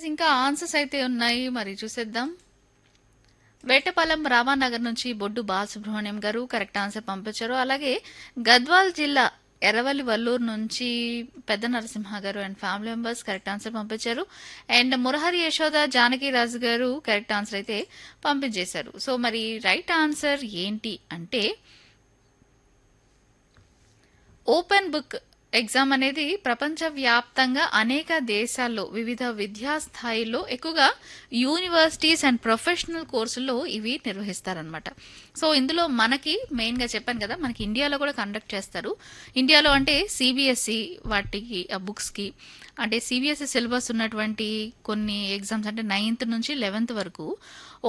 yes ఇంకా answers అయితే ఉన్నాయి మరి చూసేద్దాం వేటపాలెం రామానగర్ నుంచి బొడ్డు బాలసుబ్రహ్మణ్యం గారు కరెక్ట్ ఆన్సర్ పంపించారు అలాగే గద్వాల్ జిల్లా ఎర్రవల్లి వల్లూరు నుంచి పెద్ద Narasimha garu and family members correct answer పంపించారు and Murahari Yashoda Janaki Raju garu correct answer అయితే పంపించేశారు సో మరి రైట్ ఆన్సర్ ఏంటి అంటే ఓపెన్ బుక్ ఎగ్జామ్ అనేది ప్రపంచవ్యాప్తంగా అనేక దేశాల్లో వివిధ విద్యా స్థాయిల్లో ఎక్కువగా యూనివర్సిటీస్ అండ్ ప్రొఫెషనల్ కోర్సుల్లో ఇవి నిర్వహిస్తారనమాట సో ఇందులో మనకి మెయిన్గా చెప్పాను కదా మనకి ఇండియాలో కూడా కండక్ట్ చేస్తారు ఇండియాలో అంటే సిబిఎస్ఈ వాటికి ఆ బుక్స్కి అంటే సిబిఎస్ఈ సిలబస్ ఉన్నటువంటి కొన్ని ఎగ్జామ్స్ అంటే నైన్త్ నుంచి లెవెన్త్ వరకు